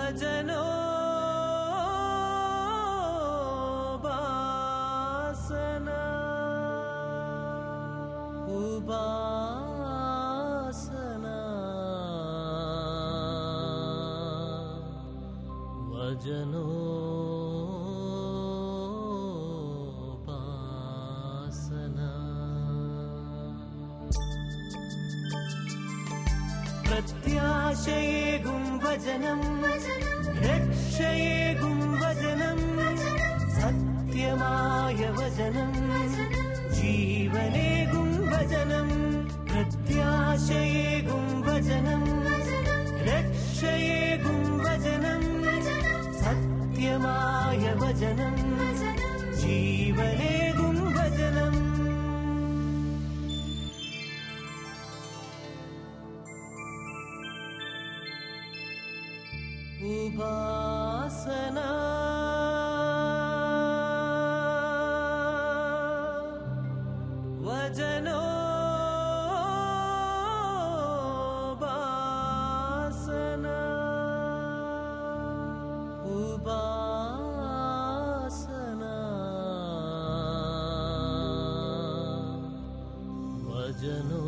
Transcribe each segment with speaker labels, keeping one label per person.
Speaker 1: വചനോ ഉപാസന ഉപാസന വചനോ പ്രത്യാശയേകും വചനം രക്ഷയേകും വചനം സത്യമായ വചനം ജീവനേകും വചനം പ്രത്യാശയേകും വചനം രക്ഷയേകും വചനം സത്യമായ വചനം ജീവനേകും വചനം ഉപാസന വചനോ ഉപാസന ഉപാസന വചനോ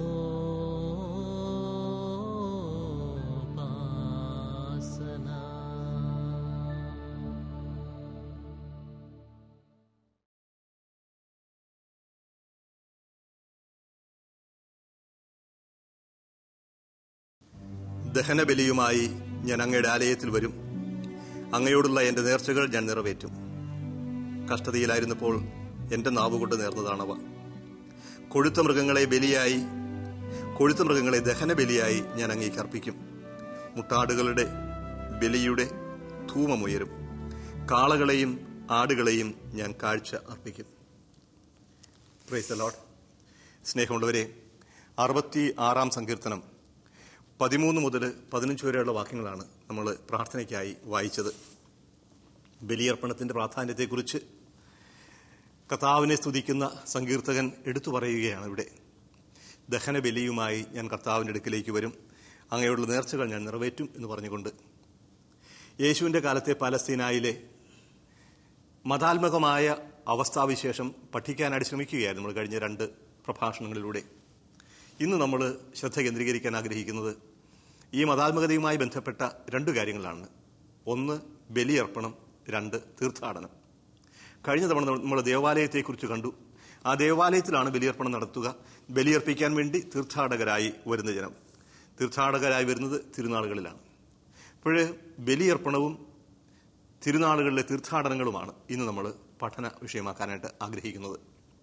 Speaker 2: ദഹനബലിയുമായി ഞാൻ അങ്ങയുടെ ആലയത്തിൽ വരും അങ്ങയോടുള്ള എന്റെ നേർച്ചകൾ ഞാൻ നിറവേറ്റും കഷ്ടതയിലായിരുന്നപ്പോൾ എന്റെ നാവുകൊണ്ട് നേർന്നതാണവ കൊഴുത്ത മൃഗങ്ങളെ ബലിയായി കൊഴുത്ത മൃഗങ്ങളെ ദഹനബലിയായി ഞാൻ അങ്ങേക്ക് അർപ്പിക്കും മുട്ടാടുകളുടെ ബലിയുടെ ധൂമമുയരും കാളകളെയും ആടുകളെയും ഞാൻ കാഴ്ച അർപ്പിക്കും പ്രൈസ് ലോഡ് സ്നേഹമുള്ളവരെ അറുപത്തി ആറാം സങ്കീർത്തനം പതിമൂന്ന് മുതൽ പതിനഞ്ച് വരെയുള്ള വാക്യങ്ങളാണ് നമ്മൾ പ്രാർത്ഥനയ്ക്കായി വായിച്ചത് ബലിയർപ്പണത്തിന്റെ പ്രാധാന്യത്തെക്കുറിച്ച് കർത്താവിനെ സ്തുതിക്കുന്ന സങ്കീർത്തകൻ എടുത്തു പറയുകയാണ് ഇവിടെ ദഹനബലിയുമായി ഞാൻ കർത്താവിൻ്റെ അടുക്കിലേക്ക് വരും അങ്ങനെയുള്ള നേർച്ചകൾ ഞാൻ നിറവേറ്റും എന്ന് പറഞ്ഞുകൊണ്ട് യേശുവിന്റെ കാലത്തെ പാലസ്തീനായിലെ മതാത്മകമായ അവസ്ഥാവിശേഷം പഠിക്കാനായിട്ട് ശ്രമിക്കുകയായിരുന്നു നമ്മൾ കഴിഞ്ഞ രണ്ട് പ്രഭാഷണങ്ങളിലൂടെ ഇന്ന് നമ്മൾ ശ്രദ്ധ കേന്ദ്രീകരിക്കാൻ ആഗ്രഹിക്കുന്നത് ഈ മതാത്മകതയുമായി ബന്ധപ്പെട്ട രണ്ട് കാര്യങ്ങളാണ് ഒന്ന് ബലിയർപ്പണം രണ്ട് തീർത്ഥാടനം കഴിഞ്ഞ തവണ നമ്മൾ ദേവാലയത്തെക്കുറിച്ച് കണ്ടു ആ ദേവാലയത്തിലാണ് ബലിയർപ്പണം നടത്തുക ബലിയർപ്പിക്കാൻ വേണ്ടി തീർത്ഥാടകരായി വരുന്ന ജനം തീർത്ഥാടകരായി വരുന്നത് തിരുനാളുകളിലാണ് അപ്പോഴ് ബലിയർപ്പണവും തിരുനാളുകളിലെ തീർത്ഥാടനങ്ങളുമാണ് ഇന്ന് നമ്മൾ പഠന വിഷയമാക്കാനായിട്ട് ആഗ്രഹിക്കുന്നത്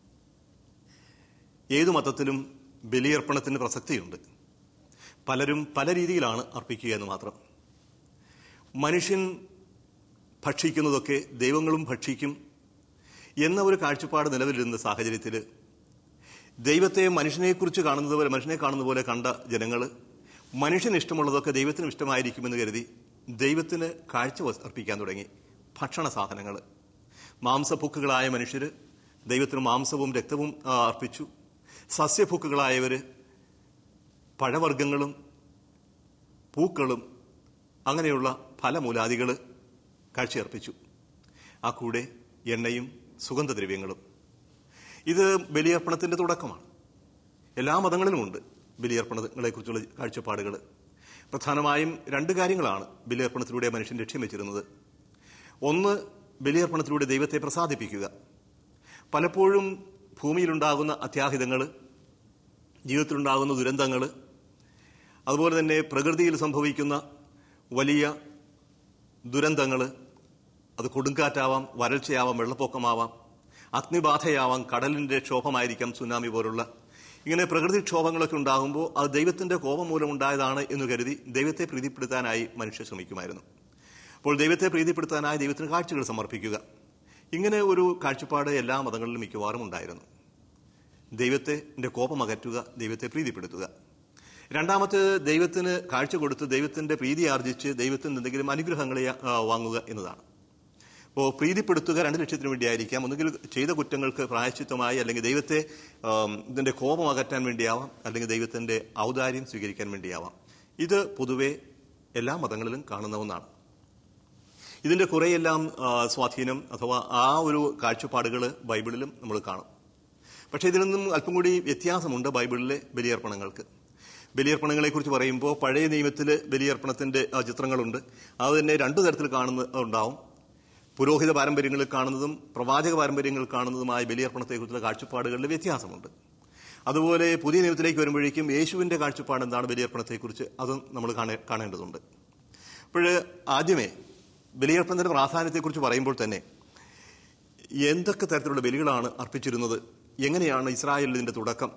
Speaker 2: ഏതു മതത്തിലും ബലിയർപ്പണത്തിന് പ്രസക്തിയുണ്ട് പലരും പല രീതിയിലാണ് അർപ്പിക്കുക എന്ന് മാത്രം മനുഷ്യൻ ഭക്ഷിക്കുന്നതൊക്കെ ദൈവങ്ങളും ഭക്ഷിക്കും എന്ന ഒരു കാഴ്ചപ്പാട് നിലവിലിരുന്ന സാഹചര്യത്തിൽ ദൈവത്തെ മനുഷ്യനെക്കുറിച്ച് കാണുന്നത് പോലെ മനുഷ്യനെ കാണുന്ന പോലെ കണ്ട ജനങ്ങൾ മനുഷ്യന് ഇഷ്ടമുള്ളതൊക്കെ ദൈവത്തിനും ഇഷ്ടമായിരിക്കുമെന്ന് കരുതി ദൈവത്തിന് കാഴ്ച വസ്- അർപ്പിക്കാൻ തുടങ്ങി ഭക്ഷണ സാധനങ്ങൾ മാംസഭുക്കുകളായ മനുഷ്യർ ദൈവത്തിന് മാംസവും രക്തവും ആ, അർപ്പിച്ചു സസ്യഭുക്കുകളായവര് പഴവർഗ്ഗങ്ങളും പൂക്കളും അങ്ങനെയുള്ള ഫലമൂലാദികൾ കാഴ്ചയർപ്പിച്ചു ആ കൂടെ എണ്ണയും സുഗന്ധദ്രവ്യങ്ങളും ഇത് ബലിയർപ്പണത്തിന്റെ തുടക്കമാണ് എല്ലാ മതങ്ങളിലുമുണ്ട് ബലിയർപ്പണങ്ങളെക്കുറിച്ചുള്ള കാഴ്ചപ്പാടുകൾ പ്രധാനമായും രണ്ട് കാര്യങ്ങളാണ് ബലിയർപ്പണത്തിലൂടെ മനുഷ്യൻ ലക്ഷ്യം വെച്ചിരുന്നത് ഒന്ന് ബലിയർപ്പണത്തിലൂടെ ദൈവത്തെ പ്രസാദിപ്പിക്കുക പലപ്പോഴും ഭൂമിയിലുണ്ടാകുന്ന അത്യാഹിതങ്ങൾ ജീവിതത്തിലുണ്ടാകുന്ന ദുരന്തങ്ങൾ അതുപോലെ തന്നെ പ്രകൃതിയിൽ സംഭവിക്കുന്ന വലിയ ദുരന്തങ്ങൾ അത് കൊടുങ്കാറ്റാവാം വരൾച്ചയാവാം വെള്ളപ്പൊക്കമാവാം അഗ്നിബാധയാവാം കടലിന്റെ ക്ഷോഭമായിരിക്കാം സുനാമി പോലുള്ള ഇങ്ങനെ പ്രകൃതിക്ഷോഭങ്ങളൊക്കെ ഉണ്ടാകുമ്പോൾ അത് ദൈവത്തിന്റെ കോപം മൂലം ഉണ്ടായതാണ് എന്ന് കരുതി ദൈവത്തെ പ്രീതിപ്പെടുത്താനായി മനുഷ്യർ ശ്രമിക്കുമായിരുന്നു അപ്പോൾ ദൈവത്തെ പ്രീതിപ്പെടുത്താനായി ദൈവത്തിന് കാഴ്ചകൾ സമർപ്പിക്കുക ഇങ്ങനെ ഒരു കാഴ്ചപ്പാട് എല്ലാ മതങ്ങളിലും മിക്കവാറും ഉണ്ടായിരുന്നു ദൈവത്തിന്റെ കോപം അകറ്റുക ദൈവത്തെ പ്രീതിപ്പെടുത്തുക രണ്ടാമത്തെ ദൈവത്തിന് കാഴ്ച കൊടുത്ത് ദൈവത്തിന്റെ പ്രീതി ആർജിച്ച് ദൈവത്തിൽ നിന്ന് എന്തെങ്കിലും അനുഗ്രഹങ്ങളെ ആ, വാങ്ങുക എന്നതാണ് അപ്പോൾ പ്രീതിപ്പെടുത്തുക രണ്ട് ലക്ഷ്യത്തിന് വേണ്ടിയായിരിക്കാം ഒന്നുകിൽ ചെയ്ത കുറ്റങ്ങൾക്ക് പ്രായശ്ചിത്തമായി അല്ലെങ്കിൽ ദൈവത്തെ ആം, ഇതിന്റെ കോപം അകറ്റാൻ വേണ്ടിയാവാം അല്ലെങ്കിൽ ദൈവത്തിന്റെ ഔദാര്യം സ്വീകരിക്കാൻ വേണ്ടിയാവാം ഇത് പൊതുവെ എല്ലാ മതങ്ങളിലും കാണുന്ന ഒന്നാണ് ഇതിന്റെ കുറെയെല്ലാം ആ, സ്വാധീനം അഥവാ ആ ഒരു കാഴ്ചപ്പാടുകൾ ബൈബിളിലും നമ്മൾ കാണും പക്ഷേ ഇതിൽ നിന്നും അല്പം കൂടി വ്യത്യാസമുണ്ട് ബൈബിളിലെ ബലിയർപ്പണങ്ങൾക്ക് ബലിയർപ്പണങ്ങളെക്കുറിച്ച് പറയുമ്പോൾ പഴയ നിയമത്തിൽ ബലിയർപ്പണത്തിന്റെ ആ, ചിത്രങ്ങളുണ്ട് അത് തന്നെ രണ്ടു തരത്തിൽ കാണുന്ന ഉണ്ടാവും പുരോഹിത പാരമ്പര്യങ്ങളിൽ കാണുന്നതും പ്രവാചക പാരമ്പര്യങ്ങളിൽ കാണുന്നതുമായ ബലിയർപ്പണത്തെക്കുറിച്ചുള്ള കാഴ്ചപ്പാടുകളിൽ വ്യത്യാസമുണ്ട് അതുപോലെ പുതിയ നിയമത്തിലേക്ക് വരുമ്പോഴേക്കും യേശുവിന്റെ കാഴ്ചപ്പാട് എന്താണ് ബലിയർപ്പണത്തെക്കുറിച്ച് അതും നമ്മൾ കാണേ- കാണേണ്ടതുണ്ട് അപ്പോൾ ആദ്യമേ ബലിയർപ്പണത്തിന്റെ പ്രാധാന്യത്തെക്കുറിച്ച് പറയുമ്പോൾ തന്നെ എന്തൊക്കെ തരത്തിലുള്ള ബലികളാണ് അർപ്പിച്ചിരുന്നത് എങ്ങനെയാണ് ഇസ്രായേലിൽ ഇതിന്റെ തുടക്കം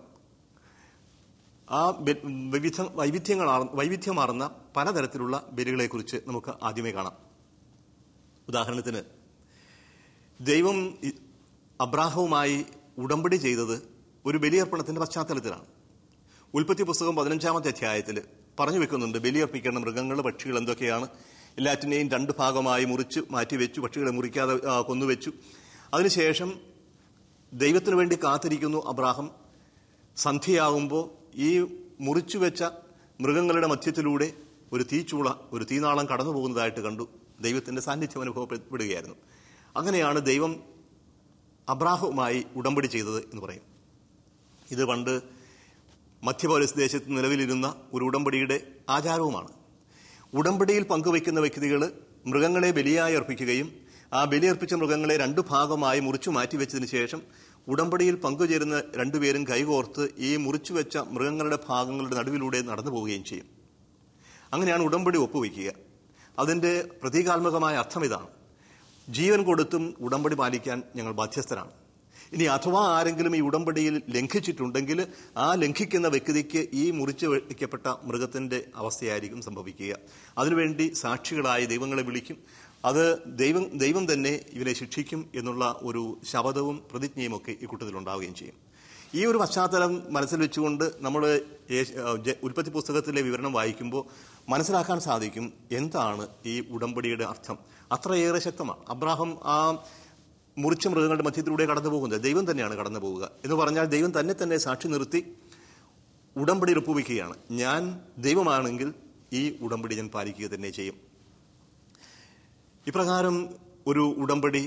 Speaker 2: ആ ബെ- വിവിധ വൈവിധ്യങ്ങളാർ വൈവിധ്യമാർന്ന പലതരത്തിലുള്ള ബലികളെക്കുറിച്ച് നമുക്ക് ആദ്യമേ കാണാം ഉദാഹരണത്തിന് ദൈവം ഇ- അബ്രാഹവുമായി ഉടമ്പടി ചെയ്തത് ഒരു ബലിയർപ്പണത്തിന്റെ പശ്ചാത്തലത്തിലാണ് ഉൽപ്പത്തി പുസ്തകം പതിനഞ്ചാമത്തെ അധ്യായത്തിൽ പറഞ്ഞു വെക്കുന്നുണ്ട് ബലിയർപ്പിക്കേണ്ട മൃഗങ്ങൾ പക്ഷികൾ എന്തൊക്കെയാണ് എല്ലാറ്റിനെയും രണ്ട് ഭാഗമായി മുറിച്ച് മാറ്റിവെച്ചു പക്ഷികളെ മുറിക്കാതെ ആ, കൊന്നുവെച്ചു അതിനുശേഷം ദൈവത്തിനു വേണ്ടി കാത്തിരിക്കുന്നു അബ്രാഹം സന്ധ്യയാകുമ്പോൾ ഈ മുറിച്ചു വെച്ച മൃഗങ്ങളുടെ മധ്യത്തിലൂടെ ഒരു തീച്ചൂള ഒരു തീനാളം കടന്നു പോകുന്നതായിട്ട് കണ്ടു ദൈവത്തിന്റെ സാന്നിധ്യം അനുഭവപ്പെടുകയായിരുന്നു അങ്ങനെയാണ് ദൈവം അബ്രാഹവുമായി ഉടമ്പടി ചെയ്തത് എന്ന് പറയും ഇത് പണ്ട് മധ്യപൗരസ് ദേശത്ത് നിലവിലിരുന്ന ഒരു ഉടമ്പടിയുടെ ആചാരവുമാണ് ഉടമ്പടിയിൽ പങ്കുവയ്ക്കുന്ന വ്യക്തികൾ മൃഗങ്ങളെ ബലിയായി അർപ്പിക്കുകയും ആ ബലിയർപ്പിച്ച മൃഗങ്ങളെ രണ്ടു ഭാഗമായി മുറിച്ചു മാറ്റിവെച്ചതിന് ശേഷം ഉടമ്പടിയിൽ പങ്കുചേരുന്ന രണ്ടുപേരും കൈകോർത്ത് ഈ മുറിച്ചുവെച്ച മൃഗങ്ങളുടെ ഭാഗങ്ങളുടെ നടുവിലൂടെ നടന്നു പോവുകയും ചെയ്യും അങ്ങനെയാണ് ഉടമ്പടി ഒപ്പുവയ്ക്കുക അതിന്റെ പ്രതീകാത്മകമായ അർത്ഥം ഇതാണ് ജീവൻ കൊടുത്തും ഉടമ്പടി പാലിക്കാൻ ഞങ്ങൾ ബാധ്യസ്ഥരാണ് ഇനി അഥവാ ആരെങ്കിലും ഈ ഉടമ്പടിയിൽ ലംഘിച്ചിട്ടുണ്ടെങ്കിൽ ആ ലംഘിക്കുന്ന വ്യക്തിക്ക് ഈ മുറിച്ചു വയ്ക്കപ്പെട്ട മൃഗത്തിന്റെ അവസ്ഥയായിരിക്കും സംഭവിക്കുക അതിനുവേണ്ടി സാക്ഷികളായ ദൈവങ്ങളെ വിളിക്കും അത് ദൈവം ദൈവം തന്നെ ഇവരെ ശിക്ഷിക്കും എന്നുള്ള ഒരു ശപഥവും പ്രതിജ്ഞയും ഒക്കെ ഈ കൂട്ടത്തിൽ ഉണ്ടാവുകയും ചെയ്യും ഈ ഒരു പശ്ചാത്തലം മനസ്സിൽ വെച്ചുകൊണ്ട് നമ്മൾ ഉൽപ്പത്തി പുസ്തകത്തിലെ വിവരണം വായിക്കുമ്പോൾ മനസ്സിലാക്കാൻ സാധിക്കും എന്താണ് ഈ ഉടമ്പടിയുടെ അർത്ഥം അത്രയേറെ ശക്തമാണ് അബ്രാഹം ആ മുറിച്ച മൃഗങ്ങളുടെ മധ്യത്തിലൂടെ കടന്നു പോകുന്നത് ദൈവം തന്നെയാണ് കടന്നു പോവുക എന്ന് പറഞ്ഞാൽ ദൈവം തന്നെ തന്നെ സാക്ഷി നിർത്തി ഉടമ്പടിയിൽ ഒപ്പുവെക്കുകയാണ് ഞാൻ ദൈവമാണെങ്കിൽ ഈ ഉടമ്പടി ഞാൻ പാലിക്കുക തന്നെ ചെയ്യും ഇപ്രകാരം ഒരു ഉടമ്പടി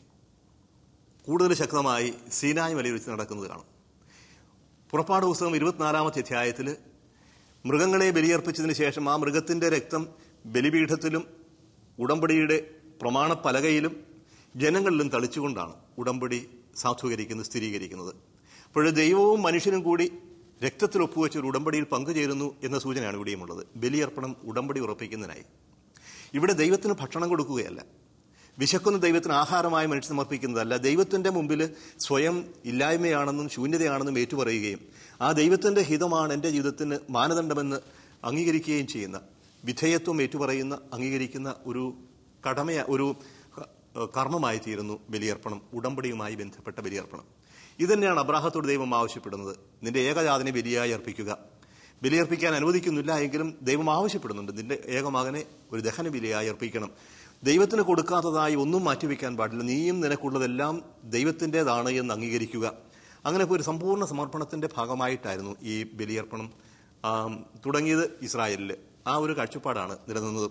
Speaker 2: കൂടുതൽ ശക്തമായി സീനായ് മലയിൽ വെച്ച് നടക്കുന്നത് കാണും പുറപ്പാട് പുസ്തകം ഇരുപത്തിനാലാമത്തെ അധ്യായത്തിൽ മൃഗങ്ങളെ ബലിയർപ്പിച്ചതിന് ശേഷം ആ മൃഗത്തിന്റെ രക്തം ബലിപീഠത്തിലും ഉടമ്പടിയുടെ പ്രമാണ പലകയിലും ജനങ്ങളിലും തളിച്ചുകൊണ്ടാണ് ഉടമ്പടി സാധൂകരിക്കുന്നത് സ്ഥിരീകരിക്കുന്നത് അപ്പോൾ ദൈവവും മനുഷ്യനും കൂടി രക്തത്തിൽ ഒപ്പുവെച്ച ഒരു ഉടമ്പടിയിൽ പങ്കുചേരുന്നു എന്ന സൂചനയാണ് ഇവിടെയുമുള്ളത് ബലിയർപ്പണം ഉടമ്പടി ഉറപ്പിക്കുന്നതിനായി ഇവിടെ ദൈവത്തിന് ഭക്ഷണം കൊടുക്കുകയല്ല വിശക്കുന്ന ദൈവത്തിന് ആഹാരമായി മനുഷ്യൻ സമർപ്പിക്കുന്നതല്ല ദൈവത്തിന്റെ മുമ്പിൽ സ്വയം ഇല്ലായ്മയാണെന്നും ശൂന്യതയാണെന്നും ഏറ്റുപറയുകയും ആ ദൈവത്തിന്റെ ഹിതമാണ് എൻ്റെ ജീവിതത്തിന് മാനദണ്ഡമെന്ന് അംഗീകരിക്കുകയും ചെയ്യുന്ന വിധേയത്വം ഏറ്റുപറയുന്ന അംഗീകരിക്കുന്ന ഒരു കടമയ ഒരു കർമ്മമായി തീരുന്നു ബലിയർപ്പണം ഉടമ്പടിയുമായി ബന്ധപ്പെട്ട ബലിയർപ്പണം ഇതന്നെയാണ് അബ്രാഹത്തോട് ദൈവം ആവശ്യപ്പെടുന്നത് നിന്റെ ഏകജാതിനെ ബലിയായി അർപ്പിക്കുക ബലിയർപ്പിക്കാൻ അനുവദിക്കുന്നില്ല എങ്കിലും ദൈവം ആവശ്യപ്പെടുന്നുണ്ട് നിന്റെ ഏകമകനെ ഒരു ദഹന ബലിയായി അർപ്പിക്കണം ദൈവത്തിന് കൊടുക്കാത്തതായി ഒന്നും മാറ്റിവെക്കാൻ പാടില്ല നീയും നിനക്കുള്ളതെല്ലാം ദൈവത്തിൻ്റെതാണ് എന്ന് അംഗീകരിക്കുക അങ്ങനെ ഒരു സമ്പൂർണ്ണ സമർപ്പണത്തിന്റെ ഭാഗമായിട്ടായിരുന്നു ഈ ബലിയർപ്പണം ആം, തുടങ്ങിയത് ഇസ്രായേലിൽ ആ ഒരു കാഴ്ചപ്പാടാണ് നിലനിന്നത്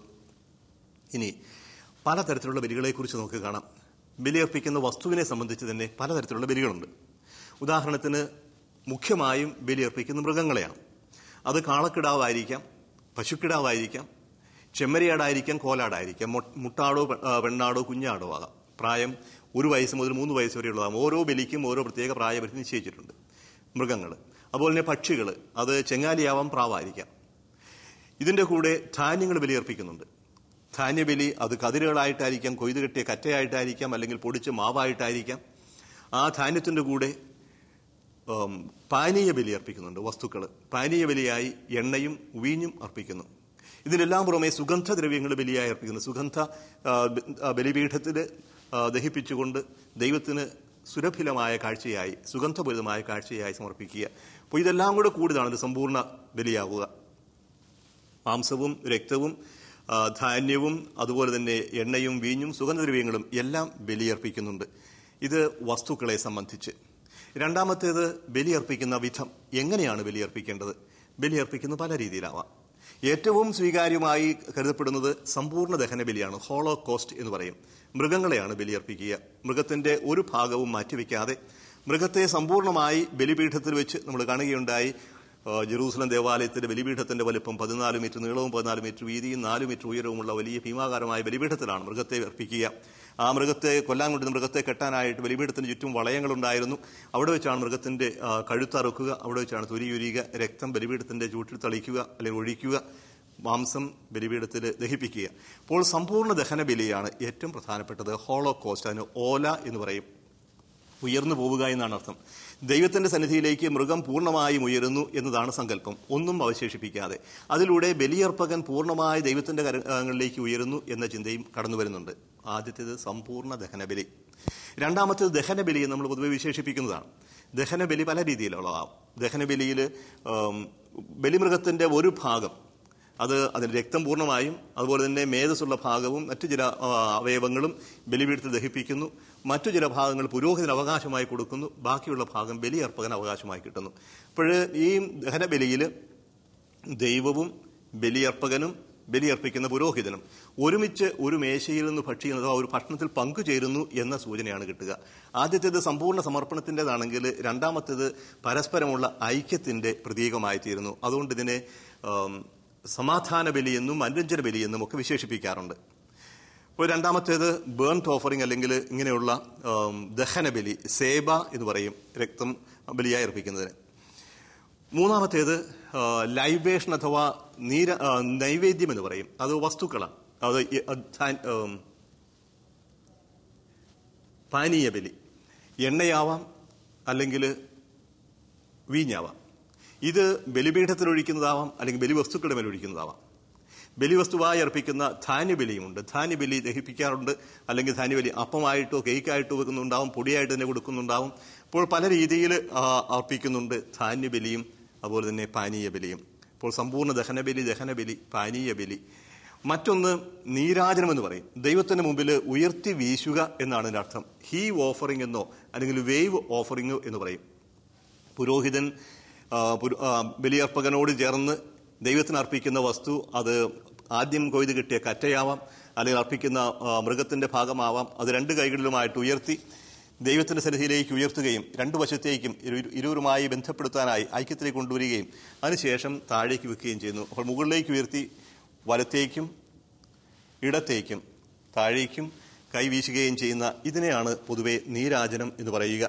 Speaker 2: ഇനി പലതരത്തിലുള്ള ബലികളെക്കുറിച്ച് നമുക്ക് കാണാം ബലിയർപ്പിക്കുന്ന വസ്തുവിനെ സംബന്ധിച്ച് തന്നെ പലതരത്തിലുള്ള ബലികളുണ്ട് ഉദാഹരണത്തിന് മുഖ്യമായും ബലിയർപ്പിക്കുന്ന മൃഗങ്ങളെയാണ് അത് കാളക്കിടാവായിരിക്കാം പശുക്കിടാവായിരിക്കാം ചെമ്മരിയാടായിരിക്കാം കോലാടായിരിക്കാം മൊ- മുട്ടാടോ പെ- ആ, പെണ്ണാടോ കുഞ്ഞാടോ ആകാം പ്രായം ഒരു വയസ്സ് മുതൽ മൂന്ന് വയസ്സ് വരെയുള്ളതാകും ഓരോ ബലിക്കും ഓരോ പ്രത്യേക പ്രായപരിധി നിശ്ചയിച്ചിട്ടുണ്ട് മൃഗങ്ങൾ അതുപോലെ തന്നെ പക്ഷികൾ അത് ചെങ്ങാലിയാവാം പ്രാവായിരിക്കാം ഇതിന്റെ കൂടെ ധാന്യങ്ങൾ ബലിയർപ്പിക്കുന്നുണ്ട് ധാന്യബലി അത് കതിരുകളായിട്ടായിരിക്കാം കൊയ്തു കെട്ടിയ കറ്റയായിട്ടായിരിക്കാം അല്ലെങ്കിൽ പൊടിച്ച് മാവായിട്ടായിരിക്കാം ആ ധാന്യത്തിന്റെ കൂടെ ഉം, പാനീയ ബലി അർപ്പിക്കുന്നുണ്ട് വസ്തുക്കൾ പാനീയ ബലിയായി എണ്ണയും വീഞ്ഞും അർപ്പിക്കുന്നു ഇതിനെല്ലാം പുറമെ സുഗന്ധദ്രവ്യങ്ങൾ ബലിയായി അർപ്പിക്കുന്നു സുഗന്ധ ആ, ബ- ആ, ബലിപീഠത്തിൽ ആ, ദഹിപ്പിച്ചുകൊണ്ട് ദൈവത്തിന് സുരഭിലമായ കാഴ്ചയായി സുഗന്ധപൂരിതമായ കാഴ്ചയായി സമർപ്പിക്കുക അപ്പോൾ ഇതെല്ലാം കൂടെ കൂടിയതാണ് ഇത് സമ്പൂർണ്ണ ബലിയാവുക മാംസവും രക്തവും ആ, ധാന്യവും അതുപോലെ തന്നെ എണ്ണയും വീഞ്ഞും സുഗന്ധദ്രവ്യങ്ങളും എല്ലാം ബലിയർപ്പിക്കുന്നുണ്ട് ഇത് വസ്തുക്കളെ സംബന്ധിച്ച് രണ്ടാമത്തേത് ബലിയർപ്പിക്കുന്ന വിധം എങ്ങനെയാണ് ബലിയർപ്പിക്കേണ്ടത് ബലിയർപ്പിക്കുന്നത് പല രീതിയിലാവാം ഏറ്റവും സ്വീകാര്യമായി കരുതപ്പെടുന്നത് സമ്പൂർണ്ണ ദഹന ബലിയാണ് ഹോളോ കോസ്റ്റ് എന്ന് പറയും മൃഗങ്ങളെയാണ് ബലിയർപ്പിക്കുക മൃഗത്തിന്റെ ഒരു ഭാഗവും മാറ്റിവെക്കാതെ മൃഗത്തെ സമ്പൂർണ്ണമായി ബലിപീഠത്തിൽ വെച്ച് നമ്മൾ കാണുകയുണ്ടായി ആ, ജെറൂസലം ദേവാലയത്തിന്റെ ബലിപീഠത്തിന്റെ വലുപ്പം പതിനാല് മീറ്റർ നീളവും പതിനാല് മീറ്റർ വീതിയും നാല് മീറ്റർ ഉയരവുമുള്ള വലിയ ഭീമാകാരമായ ബലിപീഠത്തിലാണ് മൃഗത്തെ അർപ്പിക്കുക ആ മൃഗത്തെ കൊല്ലാൻ കൊണ്ടുവന്ന മൃഗത്തെ കെട്ടാനായിട്ട് ബലിപീഠത്തിന് ചുറ്റും വളയങ്ങളുണ്ടായിരുന്നു അവിടെ വെച്ചാണ് മൃഗത്തിന്റെ ആ, കഴുത്തറുക്കുക അവിടെ വെച്ചാണ് തൊലിയുരിയുക രക്തം ബലിപീഠത്തിന്റെ ചൂട്ടിൽ തളിക്കുക അല്ലെങ്കിൽ ഒഴിക്കുക മാംസം ബലിപീഠത്തിൽ ദഹിപ്പിക്കുക അപ്പോൾ സമ്പൂർണ്ണ ദഹന ബലിയാണ് ഏറ്റവും പ്രധാനപ്പെട്ടത് ഹോളോ കോസ്റ്റ് അതിന് ഓല എന്ന് പറയും ഉയർന്നു പോവുക എന്നാണ് അർത്ഥം ദൈവത്തിന്റെ സന്നിധിയിലേക്ക് മൃഗം പൂർണ്ണമായും ഉയരുന്നു എന്നതാണ് സങ്കല്പം ഒന്നും അവശേഷിപ്പിക്കാതെ അതിലൂടെ ബലിയർപ്പകൻ പൂർണ്ണമായി ദൈവത്തിന്റെ കരങ്ങളിലേക്ക് ഉയരുന്നു എന്ന ചിന്തയും കടന്നു വരുന്നുണ്ട് ആദ്യത്തേത് സമ്പൂർണ്ണ ദഹനബലി രണ്ടാമത്തേത് ദഹനബലി എന്ന് നമ്മൾ പൊതുവെ വിശേഷിപ്പിക്കുന്നതാണ് ദഹനബലി പല രീതിയിലുള്ളതാവും ദഹനബലിയിൽ ബലിമൃഗത്തിന്റെ ഒരു ഭാഗം അത് അതിന്റെ രക്തം പൂർണ്ണമായും അതുപോലെ തന്നെ മേധസ്സുള്ള ഭാഗവും മറ്റു ചില ആ, അവയവങ്ങളും ബലിപീഠത്തിൽ ദഹിപ്പിക്കുന്നു മറ്റു ചില ഭാഗങ്ങൾ പുരോഹിതന് അവകാശമായി കൊടുക്കുന്നു ബാക്കിയുള്ള ഭാഗം ബലിയർപ്പകന് അവകാശമായി കിട്ടുന്നു അപ്പോൾ ഈ ദഹനബലിയിൽ ദൈവവും ബലിയർപ്പകനും ബലിയർപ്പിക്കുന്ന പുരോഹിതനും ഒരുമിച്ച് ഒരു മേശയിൽ നിന്ന് ഭക്ഷിക്കുന്നത് അഥവാ ഒരു ഭക്ഷണത്തിൽ പങ്കുചേരുന്നു എന്ന സൂചനയാണ് കിട്ടുക ആദ്യത്തേത് സമ്പൂർണ്ണ സമർപ്പണത്തിൻ്റെതാണെങ്കിൽ രണ്ടാമത്തേത് പരസ്പരമുള്ള ഐക്യത്തിന്റെ പ്രതീകമായി തീരുന്നു അതുകൊണ്ട് ഇതിനെ ആം, സമാധാന ബലിയെന്നും അനുരഞ്ജന ബലിയെന്നും ഒക്കെ വിശേഷിപ്പിക്കാറുണ്ട് ഇപ്പോൾ രണ്ടാമത്തേത് ബേൺറ്റ് ഓഫറിംഗ് അല്ലെങ്കിൽ ഇങ്ങനെയുള്ള ആം, ദഹനബലി സേബ എന്ന് പറയും രക്തം ബലിയായി അർപ്പിക്കുന്നതിന് മൂന്നാമത്തേത് ആ, ലൈബേഷൻ അഥവാ നീര ആ, നൈവേദ്യം എന്ന് പറയും അത് വസ്തുക്കളാണ് അത് ഈ, ആ, ധാൻ- ആം, പാനീയ ബലി എണ്ണയാവാം അല്ലെങ്കിൽ വീഞ്ഞാവാം ഇത് ബലിപീഠത്തിൽ ഒഴിക്കുന്നതാവാം അല്ലെങ്കിൽ ബലി വസ്തുക്കളുടെ മേൽ ഒഴിക്കുന്നതാവാം ബലിവസ്തുവായി അർപ്പിക്കുന്ന ധാന്യബലിയുമുണ്ട് ധാന്യബലി ദഹിപ്പിക്കാറുണ്ട് അല്ലെങ്കിൽ ധാന്യബലി അപ്പമായിട്ടോ കേക്കായിട്ടോ വെക്കുന്നുണ്ടാവും പൊടിയായിട്ട് തന്നെ കൊടുക്കുന്നുണ്ടാവും ഇപ്പോൾ പല രീതിയിൽ ആ, അർപ്പിക്കുന്നുണ്ട് ധാന്യബലിയും അതുപോലെ തന്നെ പാനീയ ബലിയും ഇപ്പോൾ സമ്പൂർണ്ണ ദഹനബലി ദഹനബലി പാനീയ ബലി മറ്റൊന്ന് നീരാജനം എന്ന് പറയും ദൈവത്തിന് മുമ്പിൽ ഉയർത്തി വീശുക എന്നാണ് ഇതിന്റെ അർത്ഥം ഹീവ് ഓഫറിംഗ് എന്നോ അല്ലെങ്കിൽ വേവ് ഓഫറിംഗ് എന്ന് പറയും പുരോഹിതൻ ആ, പുരു- ആ, ബലിയർപ്പകനോട് ചേർന്ന് ദൈവത്തിന് അർപ്പിക്കുന്ന വസ്തു അത് ആദ്യം കൊയ്ത് കിട്ടിയ കറ്റയാവാം അല്ലെങ്കിൽ അർപ്പിക്കുന്ന ആ, മൃഗത്തിന്റെ ഭാഗമാവാം അത് രണ്ട് കൈകളിലുമായിട്ട് ഉയർത്തി ദൈവത്തിന്റെ സന്നിധിയിലേക്ക് ഉയർത്തുകയും രണ്ടു വശത്തേക്കും ഇരു- ഇരുവരുമായി ബന്ധപ്പെടുത്താനായി ഐക്യത്തിലേക്ക് കൊണ്ടുവരികയും അതിനുശേഷം താഴേക്ക് വെക്കുകയും ചെയ്യുന്നു അപ്പോൾ മുകളിലേക്ക് ഉയർത്തി വലത്തേക്കും ഇടത്തേക്കും താഴേക്കും കൈവീശുകയും ചെയ്യുന്ന ഇതിനെയാണ് പൊതുവെ നീരാജനം എന്ന് പറയുക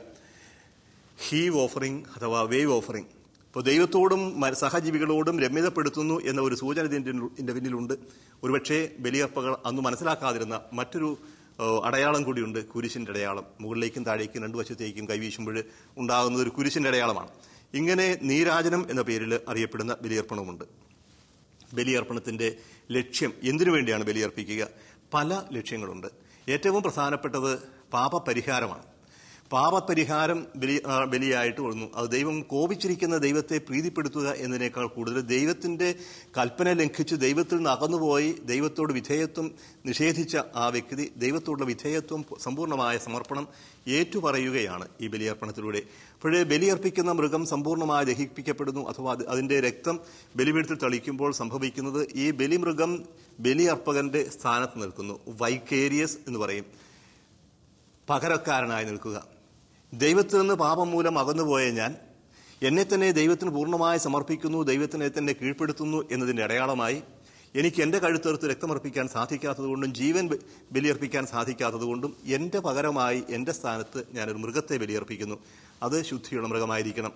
Speaker 2: ഹീവ് ഓഫറിംഗ് അഥവാ വേവ് ഓഫറിംഗ് ഇപ്പോൾ ദൈവത്തോടും മ- സഹജീവികളോടും രമ്യതപ്പെടുത്തുന്നു എന്ന ഒരു സൂചന ഇതിന്റെ ഇതിന്റെ പിന്നിലുണ്ട് ഒരുപക്ഷെ ബലിയർപ്പകൾ അന്ന് മനസ്സിലാക്കാതിരുന്ന മറ്റൊരു ഏഹ്, അടയാളം കൂടിയുണ്ട് കുരിശിന്റെ അടയാളം മുകളിലേക്കും താഴേക്കും രണ്ടു വശത്തേക്കും കൈവീശുമ്പോൾ ഉണ്ടാകുന്നത് ഒരു കുരിശിന്റെ അടയാളമാണ് ഇങ്ങനെ നീരാജനം എന്ന പേരിൽ അറിയപ്പെടുന്ന ബലിയർപ്പണവുമുണ്ട് ബലിയർപ്പണത്തിന്റെ ലക്ഷ്യം എന്തിനു വേണ്ടിയാണ് ബലിയർപ്പിക്കുക പല ലക്ഷ്യങ്ങളുണ്ട് ഏറ്റവും പ്രധാനപ്പെട്ടത് പാപപരിഹാരമാണ് പാപപരിഹാരം ബലി ആ, ബലിയായിട്ട് വന്നു അത് ദൈവം കോപിച്ചിരിക്കുന്ന ദൈവത്തെ പ്രീതിപ്പെടുത്തുക എന്നതിനേക്കാൾ കൂടുതൽ ദൈവത്തിന്റെ കൽപ്പന ലംഘിച്ച് ദൈവത്തിൽ നിന്ന് അകന്നുപോയി ദൈവത്തോട് വിധേയത്വം നിഷേധിച്ച ആ വ്യക്തി ദൈവത്തോടുള്ള വിധേയത്വം സമ്പൂർണ്ണമായ സമർപ്പണം ഏറ്റുപറയുകയാണ് ഈ ബലിയർപ്പണത്തിലൂടെ അപ്പോഴേ ബലിയർപ്പിക്കുന്ന മൃഗം സമ്പൂർണ്ണമായി ദഹിപ്പിക്കപ്പെടുന്നു അഥവാ അത് അതിന്റെ രക്തം ബലിപീഠത്തിൽ തളിക്കുമ്പോൾ സംഭവിക്കുന്നത് ഈ ബലിമൃഗം ബലിയർപ്പകന്റെ സ്ഥാനത്ത് നിൽക്കുന്നു വൈക്കേരിയസ് എന്ന് പറയും പകരക്കാരനായി നിൽക്കുക ദൈവത്തിൽ നിന്ന് പാപം മൂലം അകന്നുപോയ ഞാൻ എന്നെ തന്നെ ദൈവത്തിന് പൂർണ്ണമായി സമർപ്പിക്കുന്നു ദൈവത്തിനെ തന്നെ കീഴ്പ്പെടുത്തുന്നു എന്നതിന്റെ അടയാളമായി എനിക്ക് എന്റെ കഴുത്തെടുത്ത് രക്തമർപ്പിക്കാൻ സാധിക്കാത്തതുകൊണ്ടും ജീവൻ ബ- ബലിയർപ്പിക്കാൻ സാധിക്കാത്തതുകൊണ്ടും എന്റെ പകരമായി എന്റെ സ്ഥാനത്ത് ഞാനൊരു മൃഗത്തെ ബലിയർപ്പിക്കുന്നു അത് ശുദ്ധിയുള്ള മൃഗമായിരിക്കണം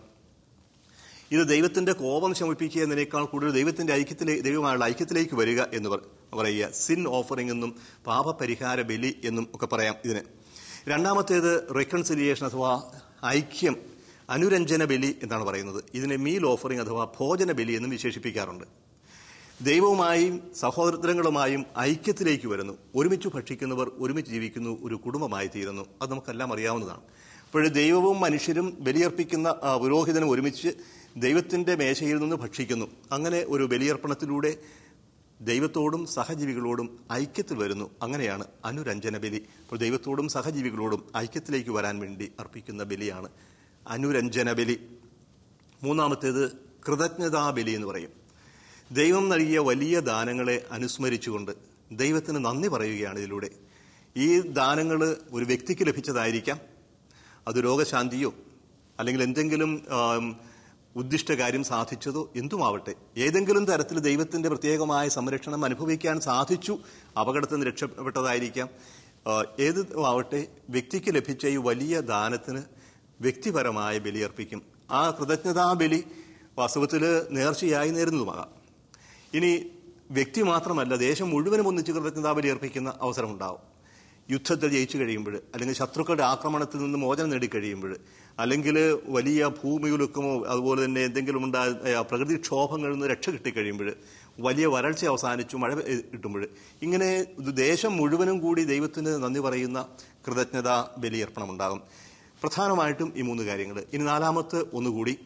Speaker 2: ഇത് ദൈവത്തിന്റെ കോപം ശമിപ്പിക്കുക എന്നതിനേക്കാൾ കൂടുതൽ ദൈവത്തിന്റെ ഐക്യത്തിലെ ദൈവമായുള്ള ഐക്യത്തിലേക്ക് വരിക എന്ന് പറ- പറയുക സിൻ ഓഫറിംഗ് എന്നും പാപപരിഹാര ബലി എന്നും ഒക്കെ പറയാം ഇതിന് രണ്ടാമത്തേത് റെക്കൺസിലിയേഷൻ അഥവാ ഐക്യം അനുരഞ്ജന ബലി എന്നാണ് പറയുന്നത് ഇതിനെ മീൽ ഓഫറിംഗ് അഥവാ ഭോജന ബലി എന്നും വിശേഷിപ്പിക്കാറുണ്ട് ദൈവവുമായും സഹോദരങ്ങളുമായും ഐക്യത്തിലേക്ക് വരുന്നു ഒരുമിച്ച് ഭക്ഷിക്കുന്നവർ ഒരുമിച്ച് ജീവിക്കുന്നു ഒരു കുടുംബമായി തീരുന്നു അത് നമുക്കെല്ലാം അറിയാവുന്നതാണ് അപ്പോൾ ദൈവവും മനുഷ്യരും ബലിയർപ്പിക്കുന്ന ആ, പുരോഹിതനും ഒരുമിച്ച് ദൈവത്തിന്റെ മേശയിൽ നിന്ന് ഭക്ഷിക്കുന്നു അങ്ങനെ ഒരു ബലിയർപ്പണത്തിലൂടെ ദൈവത്തോടും സഹജീവികളോടും ഐക്യത്തിൽ വരുന്നു അങ്ങനെയാണ് അനുരഞ്ജന ബലി അപ്പോൾ ദൈവത്തോടും സഹജീവികളോടും ഐക്യത്തിലേക്ക് വരാൻ വേണ്ടി അർപ്പിക്കുന്ന ബലിയാണ് അനുരഞ്ജന ബലി മൂന്നാമത്തേത് കൃതജ്ഞതാ ബലി എന്ന് പറയും ദൈവം നൽകിയ വലിയ ദാനങ്ങളെ അനുസ്മരിച്ചുകൊണ്ട് ദൈവത്തിന് നന്ദി പറയുകയാണ് ഇതിലൂടെ ഈ ദാനങ്ങൾ ഒരു വ്യക്തിക്ക് ലഭിച്ചതായിരിക്കാം അത് രോഗശാന്തിയോ അല്ലെങ്കിൽ എന്തെങ്കിലും ആം, ഉദ്ദിഷ്ട കാര്യം സാധിച്ചതോ എന്തുമാവട്ടെ ഏതെങ്കിലും തരത്തിൽ ദൈവത്തിന്റെ പ്രത്യേകമായ സംരക്ഷണം അനുഭവിക്കാൻ സാധിച്ചു അപകടത്തിൽ നിന്ന് രക്ഷപ്പെട്ടതായിരിക്കാം ആ, ഏത് ആവട്ടെ വ്യക്തിക്ക് ലഭിച്ച ഈ വലിയ ദാനത്തിന് വ്യക്തിപരമായ ബലിയർപ്പിക്കും ആ കൃതജ്ഞതാ ബലി വാസ്തവത്തിൽ നേർച്ചയായി നേരുന്നതുമാകാം ഇനി വ്യക്തി മാത്രമല്ല ദേശം മുഴുവനും ഒന്നിച്ച് കൃതജ്ഞതാബലി അർപ്പിക്കുന്ന അവസരമുണ്ടാവും യുദ്ധത്തിൽ ജയിച്ചു കഴിയുമ്പോൾ അല്ലെങ്കിൽ ശത്രുക്കളുടെ ആക്രമണത്തിൽ നിന്ന് മോചനം നേടിക്കഴിയുമ്പോൾ അല്ലെങ്കിൽ വലിയ ഭൂമികുലുക്കമോ അതുപോലെ തന്നെ എന്തെങ്കിലും ഉണ്ടായ പ്രകൃതി ക്ഷോഭങ്ങളിൽ നിന്ന് രക്ഷ കിട്ടിക്കഴിയുമ്പോൾ വലിയ വരൾച്ച അവസാനിച്ചു മഴ പെയ്- കിട്ടുമ്പോൾ ഇങ്ങനെ ഇത് ദേശം മുഴുവനും കൂടി ദൈവത്തിന് നന്ദി പറയുന്ന കൃതജ്ഞതാ ബലിയർപ്പണം ഉണ്ടാകും പ്രധാനമായിട്ടും ഈ മൂന്ന് കാര്യങ്ങൾ ഇനി നാലാമത്തെ ഒന്നുകൂടി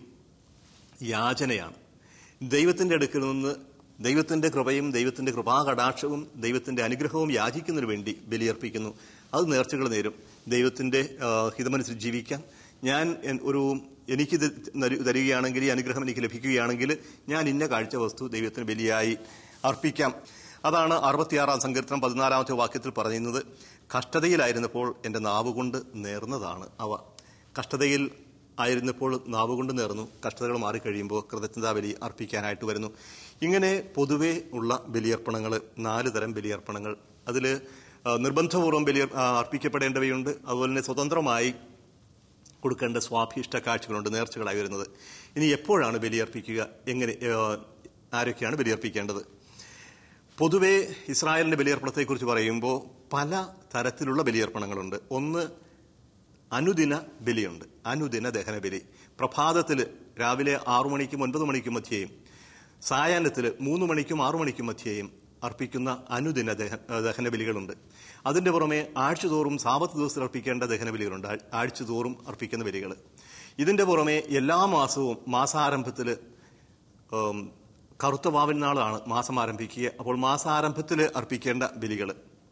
Speaker 2: യാചനയാണ് ദൈവത്തിന്റെ അടുക്കൽ നിന്ന് ദൈവത്തിന്റെ കൃപയും ദൈവത്തിന്റെ കൃപാകടാക്ഷവും ദൈവത്തിന്റെ അനുഗ്രഹവും യാചിക്കുന്നതിന് വേണ്ടി ബലിയർപ്പിക്കുന്നു അത് നേർച്ചകൾ നേരും ദൈവത്തിന്റെ ആ, ഹിതമനുസരിച്ച് ജീവിക്കാൻ ഞാൻ എൻ- ഒരു എനിക്കിത് നരു- തരികയാണെങ്കിൽ ഈ അനുഗ്രഹം എനിക്ക് ലഭിക്കുകയാണെങ്കിൽ ഞാൻ ഇന്ന കാഴ്ച വസ്തു ദൈവത്തിന് ബലിയായി അർപ്പിക്കാം അതാണ് അറുപത്തിയാറാം സങ്കീർത്തനം പതിനാലാമത്തെ വാക്യത്തിൽ പറയുന്നത് കഷ്ടതയിലായിരുന്നപ്പോൾ എൻ്റെ നാവുകൊണ്ട് നേർന്നതാണ് അവ കഷ്ടതയിൽ ആയിരുന്നപ്പോൾ നാവുകൊണ്ട് നേർന്നു കഷ്ടതകൾ മാറിക്കഴിയുമ്പോൾ കൃതജ്ഞതാ ബലി അർപ്പിക്കാനായിട്ട് വരുന്നു ഇങ്ങനെ പൊതുവെ ഉള്ള ബലിയർപ്പണങ്ങൾ നാല് തരം ബലിയർപ്പണങ്ങൾ അതിൽ നിർബന്ധപൂർവ്വം ബലി ആ, അർപ്പിക്കപ്പെടേണ്ടവയുണ്ട് അതുപോലെ തന്നെ സ്വതന്ത്രമായി കൊടുക്കേണ്ട സ്വാഭീഷ്ട കാഴ്ചകളുണ്ട് നേർച്ചകളായി വരുന്നത് ഇനി എപ്പോഴാണ് ബലിയർപ്പിക്കുക എങ്ങനെ ആ, ആരൊക്കെയാണ് ബലിയർപ്പിക്കേണ്ടത് പൊതുവെ ഇസ്രായേലിന്റെ ബലിയർപ്പണത്തെക്കുറിച്ച് പറയുമ്പോൾ പല തരത്തിലുള്ള ബലിയർപ്പണങ്ങളുണ്ട് ഒന്ന് അനുദിന ബലിയുണ്ട് അനുദിന ദഹന ബലി പ്രഭാതത്തിൽ രാവിലെ ആറു മണിക്കും ഒൻപത് മണിക്കും മധ്യേയും സായാഹ്നത്തിൽ മൂന്ന് മണിക്കും ആറു മണിക്കും മധ്യേയും അർപ്പിക്കുന്ന അനുദിന ദഹ- ദഹന ബലികളുണ്ട് അതിന്റെ പുറമെ ആഴ്ചതോറും സാപത്ത് ദിവസത്തിൽ അർപ്പിക്കേണ്ട ദഹന ബലികളുണ്ട് ആഴ്- ആഴ്ചതോറും അർപ്പിക്കുന്ന ബലികൾ ഇതിന്റെ പുറമെ എല്ലാ മാസവും മാസാരംഭത്തിൽ ഉം, കറുത്ത വാവൻ നാളാണ് മാസം ആരംഭിക്കുക അപ്പോൾ മാസാരംഭത്തിൽ അർപ്പിക്കേണ്ട ബലികൾ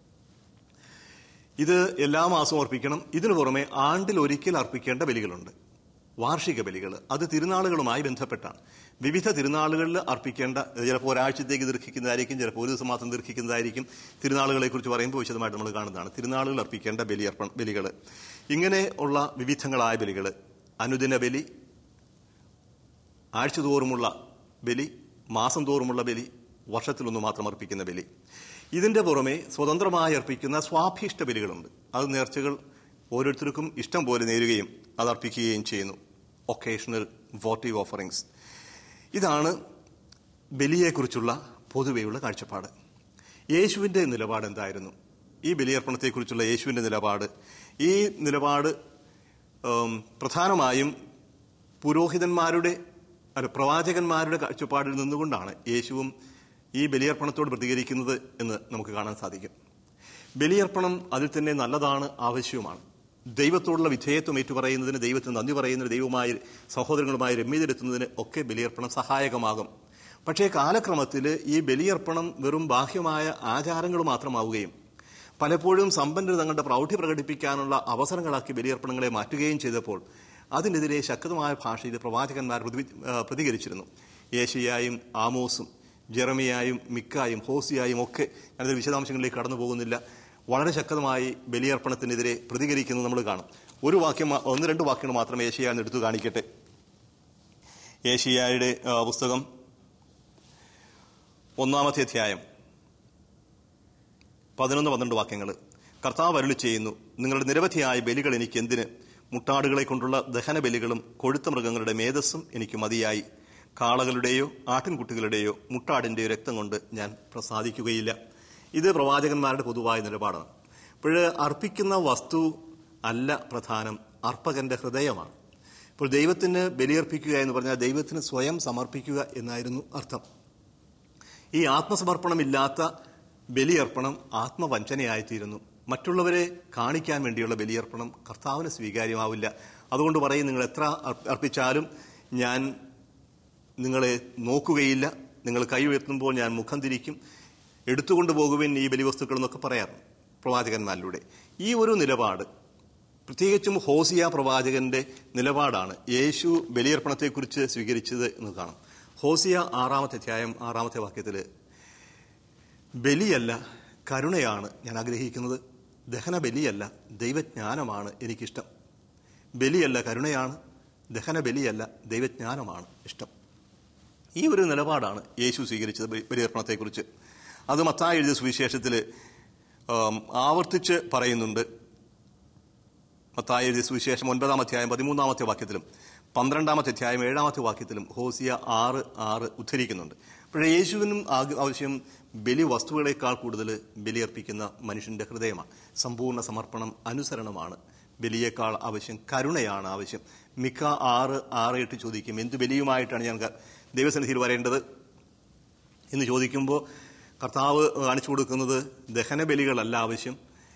Speaker 2: ഇത് എല്ലാ മാസവും അർപ്പിക്കണം ഇതിനു പുറമെ ആണ്ടിൽ ഒരിക്കൽ അർപ്പിക്കേണ്ട ബലികളുണ്ട് വാർഷിക ബലികൾ അത് തിരുനാളുകളുമായി ബന്ധപ്പെട്ടാണ് വിവിധ തിരുനാളുകളിൽ അർപ്പിക്കേണ്ട ചിലപ്പോൾ ഒരാഴ്ചത്തേക്ക് ദീർഘിക്കുന്നതായിരിക്കും ചിലപ്പോൾ ഒരു ദിവസം മാത്രം ദീർഘിക്കുന്നതായിരിക്കും തിരുനാളുകളെ കുറിച്ച് പറയുമ്പോൾ വിശദമായിട്ട് നമ്മൾ കാണുന്നതാണ് തിരുനാളുകൾ അർപ്പിക്കേണ്ട ബലി അർപ്പണ ബലികൾ ഇങ്ങനെ ഉള്ള വിവിധങ്ങളായ ബലികൾ അനുദിന ബലി ആഴ്ചതോറുമുള്ള ബലി മാസം തോറുമുള്ള ബലി വർഷത്തിലൊന്ന് മാത്രം അർപ്പിക്കുന്ന ബലി ഇതിന്റെ പുറമെ സ്വതന്ത്രമായി അർപ്പിക്കുന്ന സ്വാഭീഷ്ട ബലികളുണ്ട് അത് നേർച്ചകൾ ഓരോരുത്തർക്കും ഇഷ്ടം പോലെ നേരുകയും അത് അർപ്പിക്കുകയും ചെയ്യുന്നു ഒക്കേഷണൽ വോട്ടീവ് ഓഫറിങ്സ് ഇതാണ് ബലിയെക്കുറിച്ചുള്ള പൊതുവെയുള്ള കാഴ്ചപ്പാട് യേശുവിന്റെ നിലപാട് എന്തായിരുന്നു ഈ ബലിയർപ്പണത്തെക്കുറിച്ചുള്ള യേശുവിന്റെ നിലപാട് ഈ നിലപാട് ഉം, പ്രധാനമായും പുരോഹിതന്മാരുടെ അല്ല പ്രവാചകന്മാരുടെ കാഴ്ചപ്പാടിൽ നിന്നുകൊണ്ടാണ് യേശുവും ഈ ബലിയർപ്പണത്തോട് പ്രതികരിക്കുന്നത് എന്ന് നമുക്ക് കാണാൻ സാധിക്കും ബലിയർപ്പണം അതിൽ തന്നെ നല്ലതാണ് ആവശ്യവുമാണ് ദൈവത്തോടുള്ള വിധേയത്വം ഏറ്റുപറയുന്നതിന് ദൈവത്തിന് നന്ദി പറയുന്നതിന് ദൈവവുമായി സഹോദരങ്ങളുമായി രമ്യതയെത്തുന്നതിന് ഒക്കെ ബലിയർപ്പണം സഹായകമാകും പക്ഷേ കാലക്രമത്തിൽ ഈ ബലിയർപ്പണം വെറും ബാഹ്യമായ ആചാരങ്ങൾ മാത്രമാവുകയും പലപ്പോഴും സമ്പന്നർ തങ്ങളുടെ പ്രൗഢി പ്രകടിപ്പിക്കാനുള്ള അവസരങ്ങളാക്കി ബലിയർപ്പണങ്ങളെ മാറ്റുകയും ചെയ്തപ്പോൾ അതിനെതിരെ ശക്തമായ ഭാഷയിൽ പ്രവാചകന്മാർ പ്രതി- ആ, പ്രതികരിച്ചിരുന്നു ഏഷ്യയായും ആമോസും ജെറമിയായും മിക്കായും ഹോസിയായും ഒക്കെ ഞാനതിൽ വിശദാംശങ്ങളിലേക്ക് കടന്നു പോകുന്നില്ല വളരെ ശക്തമായി ബലിയർപ്പണത്തിനെതിരെ പ്രതികരിക്കുന്നത് നമ്മൾ കാണും ഒരു വാക്യം മാ- ഒന്ന് രണ്ട് വാക്യങ്ങൾ മാത്രം ഏഷ്യയാന്ന് എടുത്തു കാണിക്കട്ടെ ഏഷ്യയുടെ ആ, പുസ്തകം ഒന്നാമത്തെ അധ്യായം പതിനൊന്ന് പന്ത്രണ്ട് വാക്യങ്ങൾ കർത്താവ് അരുളി ചെയ്യുന്നു നിങ്ങളുടെ നിരവധിയായ ബലികൾ എനിക്ക് എന്തിന് മുട്ടാടുകളെ കൊണ്ടുള്ള ദഹന ബലികളും കൊഴുത്ത മൃഗങ്ങളുടെ മേധസ്സും എനിക്ക് മതിയായി കാളകളുടെയോ ആട്ടിൻകുട്ടികളുടെയോ മുട്ടാടിന്റെയോ രക്തം കൊണ്ട് ഞാൻ പ്രസാദിക്കുകയില്ല ഇത് പ്രവാചകന്മാരുടെ പൊതുവായ നിലപാടാണ് ഇപ്പോൾ അർപ്പിക്കുന്ന വസ്തു അല്ല പ്രധാനം അർപ്പകന്റെ ഹൃദയമാണ് ഇപ്പോൾ ദൈവത്തിന് ബലിയർപ്പിക്കുക എന്ന് പറഞ്ഞാൽ ദൈവത്തിന് സ്വയം സമർപ്പിക്കുക എന്നായിരുന്നു അർത്ഥം ഈ ആത്മസമർപ്പണമില്ലാത്ത ബലിയർപ്പണം ആത്മവഞ്ചനയായിത്തീരുന്നു മറ്റുള്ളവരെ കാണിക്കാൻ വേണ്ടിയുള്ള ബലിയർപ്പണം കർത്താവിന് സ്വീകാര്യമാവില്ല അതുകൊണ്ട് പറയും നിങ്ങൾ എത്ര അർപ്പ- അർപ്പിച്ചാലും ഞാൻ നിങ്ങളെ നോക്കുകയില്ല നിങ്ങൾ കൈ ഉയർത്തുമ്പോൾ ഞാൻ മുഖം തിരിക്കും എടുത്തുകൊണ്ട് പോകുവിൻ ഈ ബലിവസ്തുക്കൾ എന്നൊക്കെ പറയാറുണ്ട് പ്രവാചകന്മാരിലൂടെ ഈ ഒരു നിലപാട് പ്രത്യേകിച്ചും ഹോസിയ പ്രവാചകന്റെ നിലപാടാണ് യേശു ബലിയർപ്പണത്തെക്കുറിച്ച് സ്വീകരിച്ചത് എന്ന് കാണാം ഹോസിയ ആറാമത്തെ അധ്യായം ആറാമത്തെ വാക്യത്തിൽ ബലിയല്ല കരുണയാണ് ഞാൻ ആഗ്രഹിക്കുന്നത് ദഹന ബലിയല്ല ദൈവജ്ഞാനമാണ് എനിക്കിഷ്ടം ബലിയല്ല കരുണയാണ് ദഹന ബലിയല്ല ദൈവജ്ഞാനമാണ് ഇഷ്ടം ഈ ഒരു നിലപാടാണ് യേശു സ്വീകരിച്ചത് ബലി- ബലിയർപ്പണത്തെക്കുറിച്ച് അത് മത്തായി എഴുതിയ സുവിശേഷത്തിൽ ആവർത്തിച്ച് പറയുന്നുണ്ട് മത്തായി എഴുതിയ സുവിശേഷം ഒൻപതാം അധ്യായം പതിമൂന്നാമത്തെ വാക്യത്തിലും പന്ത്രണ്ടാമത്തെ അധ്യായം ഏഴാമത്തെ വാക്യത്തിലും ഹോസിയ ആറ് ആറ് ഉദ്ധരിക്കുന്നുണ്ട് പക്ഷേ യേശുവിനും ആഗ്ര- ആവശ്യം ബലി വസ്തുക്കളെക്കാൾ കൂടുതൽ ബലിയർപ്പിക്കുന്ന മനുഷ്യന്റെ ഹൃദയമാണ് സമ്പൂർണ്ണ സമർപ്പണം അനുസരണമാണ് ബലിയേക്കാൾ ആവശ്യം കരുണയാണ് ആവശ്യം മിക്ക ആറ് ആറ് എട്ട് ചോദിക്കും എന്ത് ബലിയുമായിട്ടാണ് ഞാൻ ക- ദൈവസന്നിധിയിൽ വരേണ്ടത് എന്ന് ചോദിക്കുമ്പോൾ കർത്താവ് കാണിച്ചു കൊടുക്കുന്നത് ദഹന ബലികളല്ല ആവശ്യം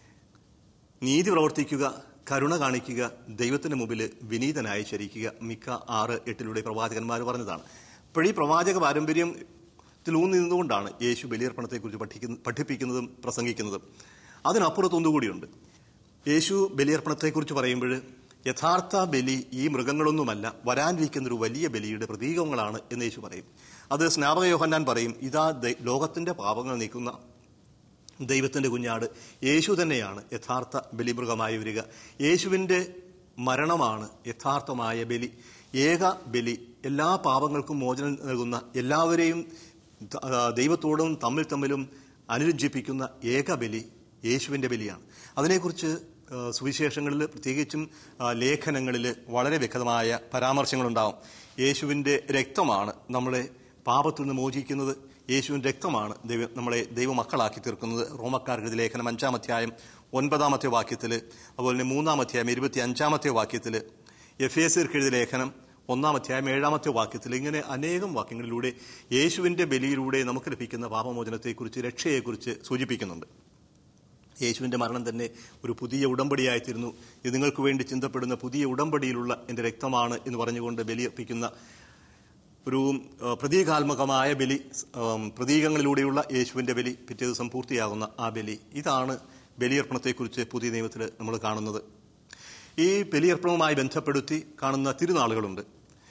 Speaker 2: നീതി പ്രവർത്തിക്കുക കരുണ കാണിക്കുക ദൈവത്തിന് മുമ്പിൽ വിനീതനായി ചരിക്കുക മിക്ക ആറ് എട്ടിലൂടെ പ്രവാചകന്മാർ പറഞ്ഞതാണ് അപ്പോൾ ഈ പ്രവാചക പാരമ്പര്യത്തിൽ ഊന്നി നിന്നുകൊണ്ടാണ് യേശു ബലിയർപ്പണത്തെക്കുറിച്ച് പഠിക്കുന്ന പഠിപ്പിക്കുന്നതും പ്രസംഗിക്കുന്നതും അതിനപ്പുറത്തൊന്നുകൂടിയുണ്ട് യേശു ബലിയർപ്പണത്തെക്കുറിച്ച് പറയുമ്പോൾ യഥാർത്ഥ ബലി ഈ മൃഗങ്ങളൊന്നുമല്ല വരാനിരിക്കുന്ന ഒരു വലിയ ബലിയുടെ പ്രതീകങ്ങളാണ് എന്ന് യേശു പറയും അത് സ്നാപക യോഹന്നാൻ പറയും ഇതാ ദൈ- ലോകത്തിന്റെ പാപങ്ങൾ നീക്കുന്ന ദൈവത്തിന്റെ കുഞ്ഞാട് യേശു തന്നെയാണ് യഥാർത്ഥ ബലിമൃഗമായി വരിക യേശുവിന്റെ മരണമാണ് യഥാർത്ഥമായ ബലി ഏക ബലി എല്ലാ പാപങ്ങൾക്കും മോചനം നൽകുന്ന എല്ലാവരെയും ത- ആ, ദൈവത്തോടും തമ്മിൽ തമ്മിലും അനുരഞ്ജിപ്പിക്കുന്ന ഏക ബലി യേശുവിന്റെ ബലിയാണ് അതിനെക്കുറിച്ച് ആ, സുവിശേഷങ്ങളിൽ പ്രത്യേകിച്ചും ആ, ലേഖനങ്ങളിൽ വളരെ വ്യക്തമായ പരാമർശങ്ങളുണ്ടാവും യേശുവിന്റെ രക്തമാണ് നമ്മളെ പാപത്തിൽ നിന്ന് മോചിക്കുന്നത് യേശുവിന്റെ രക്തമാണ് ദൈവ നമ്മളെ ദൈവമക്കളാക്കി തീർക്കുന്നത് റോമക്കാർക്ക് ലേഖനം അഞ്ചാം അധ്യായം ഒൻപതാമത്തെ വാക്യത്തിൽ അതുപോലെ തന്നെ മൂന്നാം അധ്യായം ഇരുപത്തി അഞ്ചാമത്തെ വാക്യത്തിൽ എഫ് എസ് എഴുതിയ ലേഖനം ഒന്നാം അധ്യായം ഏഴാമത്തെ വാക്യത്തിൽ ഇങ്ങനെ അനേകം വാക്യങ്ങളിലൂടെ യേശുവിന്റെ ബലിയിലൂടെ നമുക്ക് ലഭിക്കുന്ന പാപമോചനത്തെക്കുറിച്ച് രക്ഷയെക്കുറിച്ച് സൂചിപ്പിക്കുന്നുണ്ട് യേശുവിന്റെ മരണം തന്നെ ഒരു പുതിയ ഉടമ്പടിയായിത്തീരുന്നു ഇത് നിങ്ങൾക്ക് വേണ്ടി ചിന്തപ്പെടുന്ന പുതിയ ഉടമ്പടിയിലുള്ള എൻ്റെ രക്തമാണ് എന്ന് പറഞ്ഞുകൊണ്ട് ബലിയർപ്പിക്കുന്ന ഒരു ആ, പ്രതീകാത്മകമായ ബലി ആം, പ്രതീകങ്ങളിലൂടെയുള്ള യേശുവിന്റെ ബലി പിറ്റേ ദിവസം പൂർത്തിയാകുന്ന ആ ബലി ഇതാണ് ബലിയർപ്പണത്തെക്കുറിച്ച് പുതിയ നിയമത്തിൽ നമ്മൾ കാണുന്നത് ഈ ബലിയർപ്പണവുമായി ബന്ധപ്പെടുത്തി കാണുന്ന തിരുനാളുകളുണ്ട്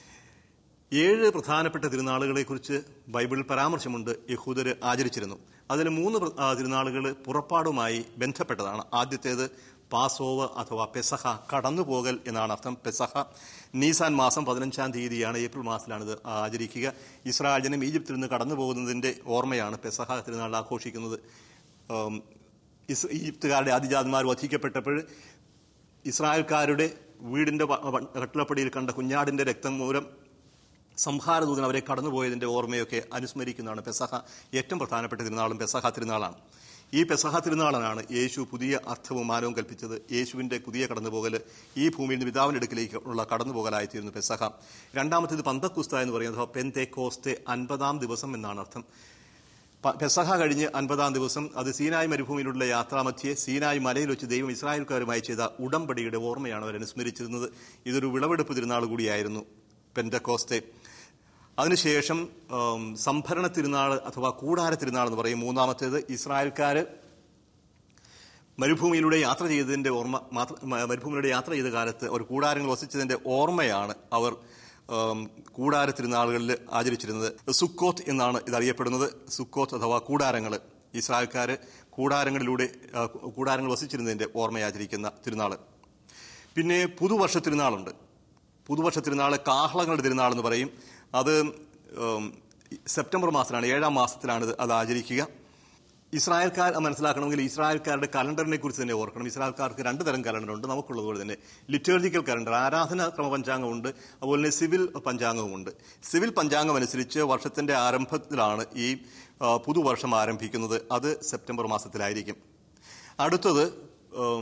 Speaker 2: ഏഴ് പ്രധാനപ്പെട്ട തിരുനാളുകളെക്കുറിച്ച് ബൈബിളിൽ പരാമർശമുണ്ട് യഹൂദർ ആചരിച്ചിരുന്നു അതിൽ മൂന്ന് പ്ര- ആ, തിരുനാളുകൾ പുറപ്പാടുമായി ബന്ധപ്പെട്ടതാണ് ആദ്യത്തേത് പാസോവ് അഥവാ പെസഹ കടന്നുപോകൽ എന്നാണ് അർത്ഥം പെസഹ നീസാൻ മാസം പതിനഞ്ചാം തീയതിയാണ് ഏപ്രിൽ മാസത്തിലാണ് ഇത് ആചരിക്കുക ഇസ്രായേൽ ജനം ഈജിപ്തിൽ നിന്ന് കടന്നു പോകുന്നതിന്റെ ഓർമ്മയാണ് പെസഹ തിരുനാൾ ആഘോഷിക്കുന്നത് ഉം, ഇസ് ഈജിപ്തുകാരുടെ ആദിജാതന്മാർ വധിക്കപ്പെട്ടപ്പോൾ ഇസ്രായേൽക്കാരുടെ വീടിന്റെ വ- വ- കട്ടിളപ്പടിയിൽ കണ്ട കുഞ്ഞാടിന്റെ രക്തം മൂലം സംഹാരദൂതൻ അവരെ കടന്നുപോയതിന്റെ ഓർമ്മയൊക്കെ അനുസ്മരിക്കുന്നതാണ് പെസഹ ഏറ്റവും പ്രധാനപ്പെട്ട തിരുനാളും പെസഹ തിരുനാളാണ് ഈ പെസഹ തിരുനാളനാണ് യേശു പുതിയ അർത്ഥവും മാനവും കൽപ്പിച്ചത് യേശുവിന്റെ പുതിയ കടന്നുപോകൽ ഈ ഭൂമിയിൽ നിന്ന് പിതാവിന്റെ അടുക്കിലേക്ക് ഉള്ള കടന്നുപോകലായിത്തീരുന്നു പെസഹ രണ്ടാമത്തേത് പന്തക്കുസ്ത എന്ന് പറയുന്നത് പെന്തേ കോസ്തെ അൻപതാം ദിവസം എന്നാണ് അർത്ഥം പ- പെസഹ കഴിഞ്ഞ് അൻപതാം ദിവസം അത് സീനായ് മരുഭൂമിയിലുള്ള യാത്രാമധ്യേ സീനായ് മലയിൽ വെച്ച് ദൈവം ഇസ്രായേൽക്കാരുമായി ചെയ്ത ഉടമ്പടിയുടെ ഓർമ്മയാണ് അവർ അനുസ്മരിച്ചിരുന്നത് ഇതൊരു വിളവെടുപ്പ് തിരുനാൾ കൂടിയായിരുന്നു പെൻഡക്കോസ്തെ അതിനുശേഷം ഉം, സംഭരണ തിരുനാൾ അഥവാ കൂടാര തിരുനാൾ എന്ന് പറയും മൂന്നാമത്തേത് ഇസ്രായേൽക്കാര് മരുഭൂമിയിലൂടെ യാത്ര ചെയ്തതിന്റെ ഓർമ്മ മാത്ര മ- മരുഭൂമിയിലൂടെ യാത്ര ചെയ്ത കാലത്ത് അവർ കൂടാരങ്ങൾ വസിച്ചതിന്റെ ഓർമ്മയാണ് അവർ ഉം, കൂടാര തിരുനാളുകളിൽ ആചരിച്ചിരുന്നത് സുക്കോത്ത് എന്നാണ് ഇത് അറിയപ്പെടുന്നത് സുക്കോത്ത് അഥവാ കൂടാരങ്ങൾ ഇസ്രായേൽക്കാര് കൂടാരങ്ങളിലൂടെ ആ, കൂടാരങ്ങൾ വസിച്ചിരുന്നതിന്റെ ഓർമ്മയാചരിക്കുന്ന തിരുനാള് പിന്നെ പുതുവർഷ തിരുനാളുണ്ട് പുതുവർഷ തിരുനാൾ കാഹളങ്ങളുടെ തിരുനാൾ എന്ന് പറയും അത് ഉം, സെപ്റ്റംബർ മാസത്തിലാണ് ഏഴാം മാസത്തിലാണ് ഇത് അത് ആചരിക്കുക ഇസ്രായേൽക്കാർ മനസ്സിലാക്കണമെങ്കിൽ ഇസ്രായേൽക്കാരുടെ കലണ്ടറിനെ കുറിച്ച് തന്നെ ഓർക്കണം ഇസ്രായേൽക്കാർക്ക് രണ്ട് തരം കലണ്ടറുണ്ട് നമുക്കുള്ളതുപോലെ തന്നെ ലിറ്റേർജിക്കൽ കലണ്ടർ ആരാധന ക്രമ പഞ്ചാംഗമുണ്ട് അതുപോലെ തന്നെ സിവിൽ പഞ്ചാംഗവുമുണ്ട് സിവിൽ പഞ്ചാംഗം അനുസരിച്ച് വർഷത്തിന്റെ ആരംഭത്തിലാണ് ഈ ആ, പുതുവർഷം ആരംഭിക്കുന്നത് അത് സെപ്റ്റംബർ മാസത്തിലായിരിക്കും അടുത്തത് ഉം,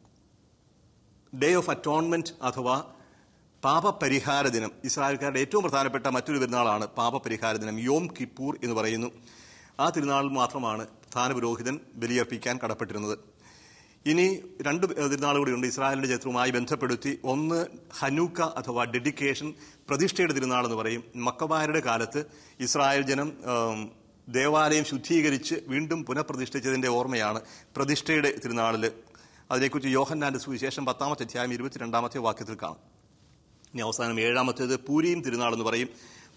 Speaker 2: ഡേ ഓഫ് അറ്റോൺമെന്റ് അഥവാ പാപപരിഹാര ദിനം ഇസ്രായേൽക്കാരുടെ ഏറ്റവും പ്രധാനപ്പെട്ട മറ്റൊരു പെരുന്നാളാണ് പാപപരിഹാര ദിനം യോം കിപ്പൂർ എന്ന് പറയുന്നു ആ തിരുനാളിൽ മാത്രമാണ് പ്രധാന പുരോഹിതൻ ബലിയർപ്പിക്കാൻ കടപ്പെട്ടിരുന്നത് ഇനി രണ്ട് തിരുനാൾ കൂടിയുണ്ട് ഇസ്രായേലിന്റെ ചരിത്രവുമായി ബന്ധപ്പെടുത്തി ഒന്ന് ഹനൂക്ക അഥവാ ഡെഡിക്കേഷൻ പ്രതിഷ്ഠയുടെ തിരുനാൾ എന്ന് പറയും മക്കബായരുടെ കാലത്ത് ഇസ്രായേൽ ജനം ഉം, ദേവാലയം ശുദ്ധീകരിച്ച് വീണ്ടും പുനഃപ്രതിഷ്ഠിച്ചതിന്റെ ഓർമ്മയാണ് പ്രതിഷ്ഠയുടെ തിരുനാളിൽ അതിനെക്കുറിച്ച് യോഹന്നാന്റെ സുവിശേഷം പത്താമത്തെ അധ്യായം ഇരുപത്തിരണ്ടാമത്തെ വാക്യത്തിൽ കാണാം ഇനി അവസാനം ഏഴാമത്തേത് പൂരിയും തിരുനാൾ എന്ന് പറയും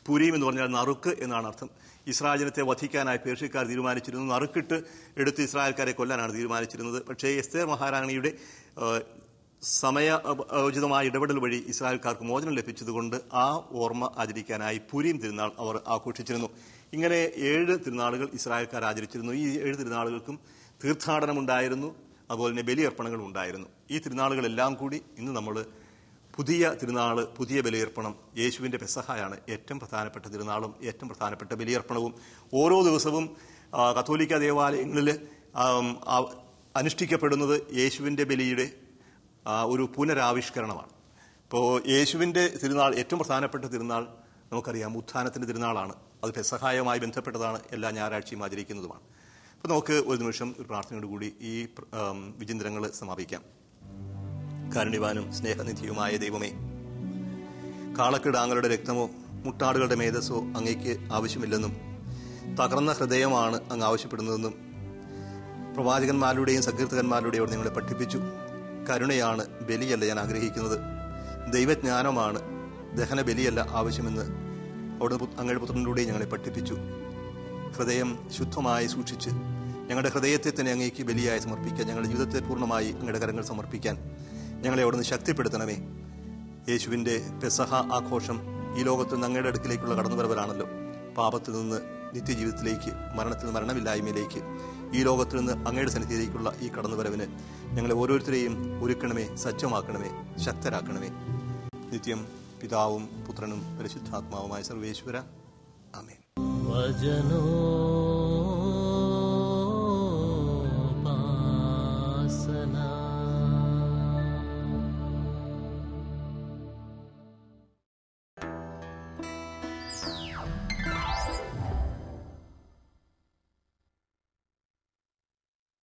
Speaker 2: പുരീം എന്ന് പറഞ്ഞാൽ നറുക്ക് എന്നാണ് അർത്ഥം ഇസ്രായേൽ ജനത്തെ വധിക്കാനായി പേർഷ്യക്കാർ തീരുമാനിച്ചിരുന്നു നറുക്കിട്ട് എടുത്ത് ഇസ്രായേൽക്കാരെ കൊല്ലാനാണ് തീരുമാനിച്ചിരുന്നത് പക്ഷേ എസ്തേർ മഹാറാണിയുടെ ഏഹ്, സമയ ഉചിതമായ ഇടപെടൽ വഴി ഇസ്രായേൽക്കാർക്ക് മോചനം ലഭിച്ചതുകൊണ്ട് ആ ഓർമ്മ ആചരിക്കാനായി പുരീം തിരുനാൾ അവർ ആഘോഷിച്ചിരുന്നു ഇങ്ങനെ ഏഴ് തിരുനാളുകൾ ഇസ്രായേൽക്കാർ ആചരിച്ചിരുന്നു ഈ ഏഴ് തിരുനാളുകൾക്കും തീർത്ഥാടനമുണ്ടായിരുന്നു അതുപോലെ തന്നെ ബലിയർപ്പണങ്ങളും ഉണ്ടായിരുന്നു ഈ തിരുനാളുകളെല്ലാം കൂടി ഇന്ന് നമ്മൾ പുതിയ തിരുനാള് പുതിയ ബലിയർപ്പണം യേശുവിന്റെ പെസഹായാണ് ഏറ്റവും പ്രധാനപ്പെട്ട തിരുനാളും ഏറ്റവും പ്രധാനപ്പെട്ട ബലിയർപ്പണവും ഓരോ ദിവസവും ആ, കത്തോലിക്ക ദേവാലയങ്ങളിൽ ആം, ആ, അനുഷ്ഠിക്കപ്പെടുന്നത് യേശുവിന്റെ ബലിയുടെ ആ, ഒരു പുനരാവിഷ്കരണമാണ് ഇപ്പോൾ യേശുവിന്റെ തിരുനാൾ ഏറ്റവും പ്രധാനപ്പെട്ട തിരുനാൾ നമുക്കറിയാം ഉത്ഥാനത്തിന്റെ തിരുനാളാണ് അത് പെസഹായവുമായി ബന്ധപ്പെട്ടതാണ് എല്ലാ ഞായറാഴ്ചയും ആചരിക്കുന്നതുമാണ് അപ്പോൾ നമുക്ക് ഒരു നിമിഷം ഒരു പ്രാർത്ഥനയോടുകൂടി ഈ വിചിന്തനങ്ങൾ സമാപിക്കാം കാരുണ്യവാനും സ്നേഹനിധിയുമായ ദൈവമേ കാളക്കിടാങ്ങളുടെ രക്തമോ മുട്ടാടുകളുടെ മേധസ്സോ അങ്ങേക്ക് ആവശ്യമില്ലെന്നും തകർന്ന ഹൃദയമാണ് അങ്ങ് ആവശ്യപ്പെടുന്നതെന്നും പ്രവാചകന്മാരുടെയും സങ്കീർത്തകന്മാരുടെയും അവിടെ നിങ്ങളെ പഠിപ്പിച്ചു കരുണയാണ് ബലിയല്ല ഞാൻ ആഗ്രഹിക്കുന്നത് ദൈവജ്ഞാനമാണ് ദഹന ബലിയല്ല ആവശ്യമെന്ന് അവിടെ അങ്ങയുടെ പുത്രനിലൂടെ ഞങ്ങളെ പഠിപ്പിച്ചു ഹൃദയം ശുദ്ധമായി സൂക്ഷിച്ച് ഞങ്ങളുടെ ഹൃദയത്തെ തന്നെ അങ്ങേക്ക് ബലിയായി സമർപ്പിക്കാൻ ഞങ്ങളുടെ ജീവിതത്തെ പൂർണ്ണമായി അങ്ങയുടെ കരങ്ങൾ സമർപ്പിക്കാൻ ഞങ്ങളെ അവിടുന്ന് ശക്തിപ്പെടുത്തണമേ യേശുവിൻ്റെ പെസഹ ആഘോഷം ഈ ലോകത്തിൽ നിന്ന് അങ്ങയുടെ അടുക്കിലേക്കുള്ള കടന്നുവരവരാണല്ലോ പാപത്തിൽ നിന്ന് നിത്യജീവിതത്തിലേക്ക് മരണത്തിൽ നിന്ന് മരണമില്ലായ്മയിലേക്ക് ഈ ലോകത്തിൽ നിന്ന് അങ്ങയുടെ സന്നിധിയിലേക്കുള്ള ഈ കടന്നുവരവിന് ഞങ്ങളെ ഓരോരുത്തരെയും ഒരുക്കണമേ സജ്ജമാക്കണമേ ശക്തരാക്കണമേ നിത്യം പിതാവും പുത്രനും പരിശുദ്ധാത്മാവുമായ സർവേശ്വര ആമേൻ
Speaker 1: വചനോ